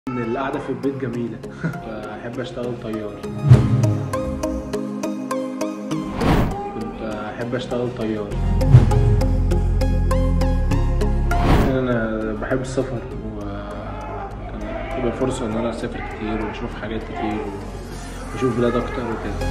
ان القعده في البيت جميله بحب اشتغل طيار كنت احب اشتغل طيار انا بحب السفر وكان تبقى فرصه ان انا اسافر كتير واشوف حاجات كتير واشوف بلاد اكتر وكده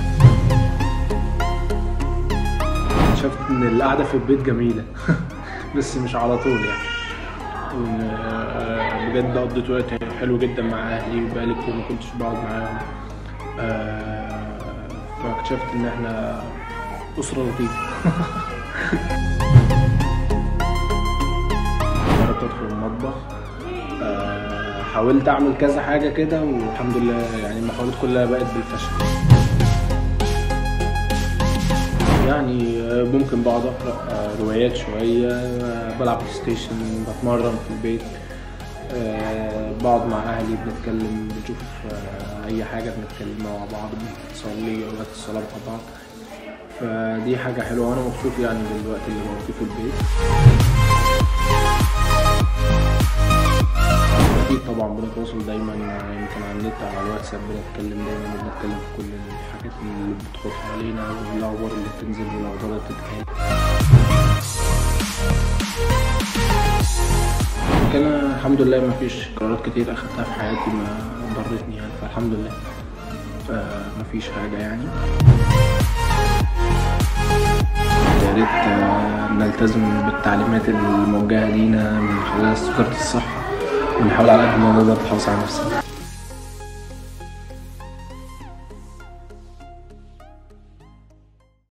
شفت ان القعده في البيت جميله بس مش على طول يعني وإن، آه، بجد قضيت وقت حلو جدا مع اهلي وبقالي كتير ما كنتش بقعد معاهم آه، فاكتشفت ان احنا اسره لطيفه جربت ادخل المطبخ آه، حاولت اعمل كذا حاجه كده والحمد لله يعني المحاولات كلها بقت بالفشل يعني آه، ممكن بقعد اقرا آه، روايات شويه آه، بلعب بلاي ستيشن بتمرن في البيت آه، بقعد مع اهلي بنتكلم بنشوف آه، اي حاجه بنتكلم مع بعض بنصلي اوقات الصلاه مع بعض فدي حاجه حلوه وانا مبسوط يعني بالوقت اللي بقضيه في البيت اكيد طبعا بنتواصل دايما يمكن على النت على الواتساب بنتكلم دايما بنتكلم في كل الحاجات اللي بتخط علينا والاخبار اللي بتنزل والاخبار اللي بتتقال كان الحمد لله ما فيش قرارات كتير اخدتها في حياتي ما ضرتني يعني فالحمد لله ما فيش حاجه يعني يا ريت آه، نلتزم بالتعليمات الموجهه لينا من خلال وزاره الصحه ونحاول على قد ما نقدر نحافظ على نفسنا